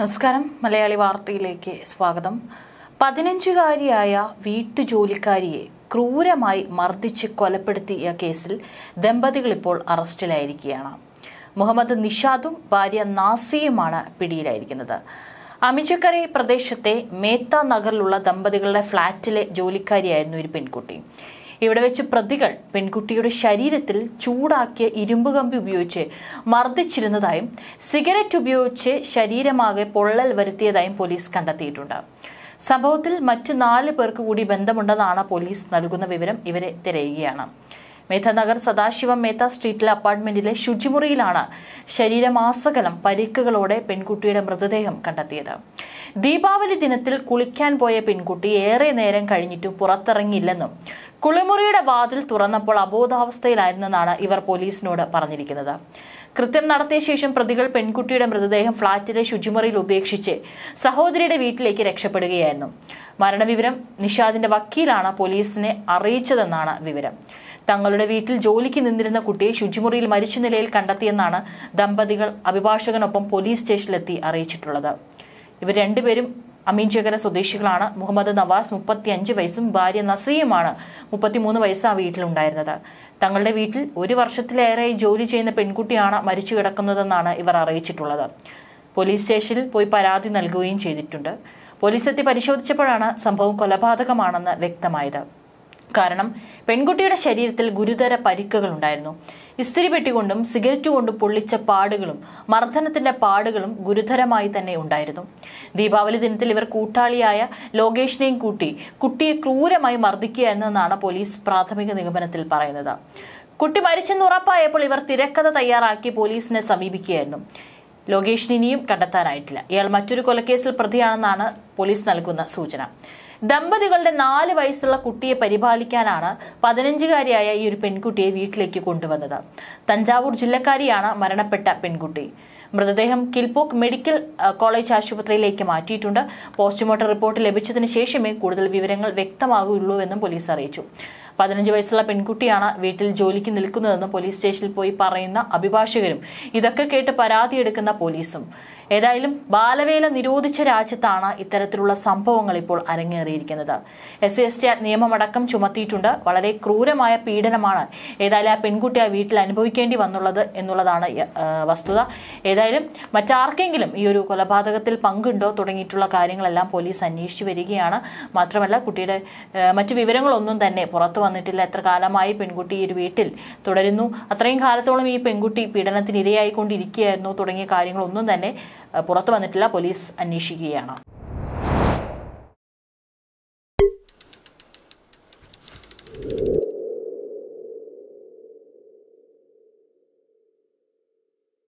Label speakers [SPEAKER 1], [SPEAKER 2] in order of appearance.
[SPEAKER 1] നമസ്കാരം മലയാളി വാർത്തയിലേക്ക് സ്വാഗതം പതിനഞ്ചുകാരിയായ വീട്ടുജോലിക്കാരിയെ ക്രൂരമായി മർദ്ദിച്ച് കൊലപ്പെടുത്തിയ കേസിൽ ദമ്പതികൾ ഇപ്പോൾ അറസ്റ്റിലായിരിക്കുകയാണ് മുഹമ്മദ് നിഷാദും ഭാര്യ നാസിയുമാണ് പിടിയിലായിരിക്കുന്നത് അമിച്ചക്കരെ പ്രദേശത്തെ മേത്ത നഗറിലുള്ള ദമ്പതികളുടെ ഫ്ളാറ്റിലെ ജോലിക്കാരിയായിരുന്നു ഒരു പെൺകുട്ടി ഇവിടെ വെച്ച് പ്രതികൾ പെൺകുട്ടിയുടെ ശരീരത്തിൽ ചൂടാക്കിയ ഇരുമ്പ് കമ്പി ഉപയോഗിച്ച് മർദ്ദിച്ചിരുന്നതായും സിഗരറ്റ് ഉപയോഗിച്ച് ശരീരമാകെ പൊള്ളൽ വരുത്തിയതായും പോലീസ് കണ്ടെത്തിയിട്ടുണ്ട് സംഭവത്തിൽ മറ്റു നാല് പേർക്ക് കൂടി ബന്ധമുണ്ടെന്നാണ് പോലീസ് നൽകുന്ന വിവരം ഇവരെ തിരയുകയാണ് മേധനഗർ സദാശിവം മേത്ത സ്ട്രീറ്റിലെ അപ്പാർട്ട്മെന്റിലെ ശുചിമുറിയിലാണ് ശരീരമാസകലം പരിക്കുകളോടെ പെൺകുട്ടിയുടെ മൃതദേഹം കണ്ടെത്തിയത് ദീപാവലി ദിനത്തിൽ കുളിക്കാൻ പോയ പെൺകുട്ടി ഏറെ നേരം കഴിഞ്ഞിട്ടും പുറത്തിറങ്ങിയില്ലെന്നും കുളിമുറിയുടെ വാതിൽ തുറന്നപ്പോൾ അബോധാവസ്ഥയിലായിരുന്നെന്നാണ് ഇവർ പോലീസിനോട് പറഞ്ഞിരിക്കുന്നത് കൃത്യം നടത്തിയ ശേഷം പ്രതികൾ പെൺകുട്ടിയുടെ മൃതദേഹം ഫ്ളാറ്റിലെ ശുചിമുറിയിൽ ഉപേക്ഷിച്ച് സഹോദരിയുടെ വീട്ടിലേക്ക് രക്ഷപ്പെടുകയായിരുന്നു മരണവിവരം നിഷാദിന്റെ വക്കീലാണ് പോലീസിനെ അറിയിച്ചതെന്നാണ് വിവരം തങ്ങളുടെ വീട്ടിൽ ജോലിക്ക് നിന്നിരുന്ന കുട്ടിയെ ശുചിമുറിയിൽ മരിച്ച നിലയിൽ കണ്ടെത്തിയെന്നാണ് ദമ്പതികൾ അഭിഭാഷകനൊപ്പം പോലീസ് സ്റ്റേഷനിലെത്തി അറിയിച്ചിട്ടുള്ളത് ഇവർ രണ്ടുപേരും അമീൻചകര സ്വദേശികളാണ് മുഹമ്മദ് നവാസ് മുപ്പത്തിയഞ്ച് വയസ്സും ഭാര്യ നസീയുമാണ് മുപ്പത്തിമൂന്ന് വയസ്സ് ആ വീട്ടിലുണ്ടായിരുന്നത് തങ്ങളുടെ വീട്ടിൽ ഒരു വർഷത്തിലേറെ ജോലി ചെയ്യുന്ന പെൺകുട്ടിയാണ് മരിച്ചു കിടക്കുന്നതെന്നാണ് ഇവർ അറിയിച്ചിട്ടുള്ളത് പോലീസ് സ്റ്റേഷനിൽ പോയി പരാതി നൽകുകയും ചെയ്തിട്ടുണ്ട് പോലീസ് എത്തി പരിശോധിച്ചപ്പോഴാണ് സംഭവം കൊലപാതകമാണെന്ന് വ്യക്തമായത് കാരണം പെൺകുട്ടിയുടെ ശരീരത്തിൽ ഗുരുതര പരിക്കുകൾ ഉണ്ടായിരുന്നു ഇസ്തിരി പെട്ടികൊണ്ടും സിഗരറ്റ് കൊണ്ടും പൊള്ളിച്ച പാടുകളും മർദ്ദനത്തിന്റെ പാടുകളും ഗുരുതരമായി തന്നെ ഉണ്ടായിരുന്നു ദീപാവലി ദിനത്തിൽ ഇവർ കൂട്ടാളിയായ ലോകേഷിനെയും കൂട്ടി കുട്ടിയെ ക്രൂരമായി മർദ്ദിക്കുക എന്നതാണ് പോലീസ് പ്രാഥമിക നിഗമനത്തിൽ പറയുന്നത് കുട്ടി മരിച്ചെന്ന് ഉറപ്പായപ്പോൾ ഇവർ തിരക്കഥ തയ്യാറാക്കി പോലീസിനെ സമീപിക്കുകയായിരുന്നു ലോകേഷിന് ഇനിയും കണ്ടെത്താനായിട്ടില്ല ഇയാൾ മറ്റൊരു കൊലക്കേസിൽ പ്രതിയാണെന്നാണ് പോലീസ് നൽകുന്ന സൂചന ദമ്പതികളുടെ നാല് വയസ്സുള്ള കുട്ടിയെ പരിപാലിക്കാനാണ് പതിനഞ്ചുകാരിയായ ഈ ഒരു പെൺകുട്ടിയെ വീട്ടിലേക്ക് കൊണ്ടുവന്നത് തഞ്ചാവൂർ ജില്ലക്കാരിയാണ് മരണപ്പെട്ട പെൺകുട്ടി മൃതദേഹം കിൽപോക്ക് മെഡിക്കൽ അഹ്, കോളേജ് ആശുപത്രിയിലേക്ക് മാറ്റിയിട്ടുണ്ട് പോസ്റ്റ്മോർട്ടം റിപ്പോർട്ട് ലഭിച്ചതിന് ശേഷമേ കൂടുതൽ വിവരങ്ങൾ വ്യക്തമാകുള്ളൂ എന്നും പോലീസ് അറിയിച്ചു പതിനഞ്ച് വയസ്സുള്ള പെൺകുട്ടിയാണ് വീട്ടിൽ ജോലിക്ക് നിൽക്കുന്നതെന്ന് പോലീസ് സ്റ്റേഷനിൽ പോയി പറയുന്ന അഭിഭാഷകരും ഇതൊക്കെ കേട്ട് പരാതിയെടുക്കുന്ന പോലീസും ഏതായാലും ബാലവേല നിരോധിച്ച രാജ്യത്താണ് ഇത്തരത്തിലുള്ള സംഭവങ്ങൾ ഇപ്പോൾ അരങ്ങേറിയിരിക്കുന്നത് എസ് സി എസ് ടി നിയമമടക്കം ചുമത്തിയിട്ടുണ്ട് വളരെ ക്രൂരമായ പീഡനമാണ് ഏതായാലും ആ പെൺകുട്ടി ആ വീട്ടിൽ അനുഭവിക്കേണ്ടി വന്നുള്ളത് എന്നുള്ളതാണ് ആ, വസ്തുത ഏതായാലും മറ്റാർക്കെങ്കിലും ഈ ഒരു കൊലപാതകത്തിൽ പങ്കുണ്ടോ തുടങ്ങിയിട്ടുള്ള കാര്യങ്ങളെല്ലാം പോലീസ് അന്വേഷിച്ചു വരികയാണ് മാത്രമല്ല കുട്ടിയുടെ ആ, മറ്റു വിവരങ്ങളൊന്നും തന്നെ പുറത്തു വന്നിട്ടില്ല എത്ര കാലമായി പെൺകുട്ടി ഈ ഒരു വീട്ടിൽ തുടരുന്നു അത്രയും കാലത്തോളം ഈ പെൺകുട്ടി പീഡനത്തിന് ഇരയായിക്കൊണ്ടിരിക്കുകയായിരുന്നു തുടങ്ങിയ കാര്യങ്ങളൊന്നും തന്നെ ആ, പുറത്തു വന്നിട്ടില്ല പോലീസ് അന്വേഷിക്കുകയാണ്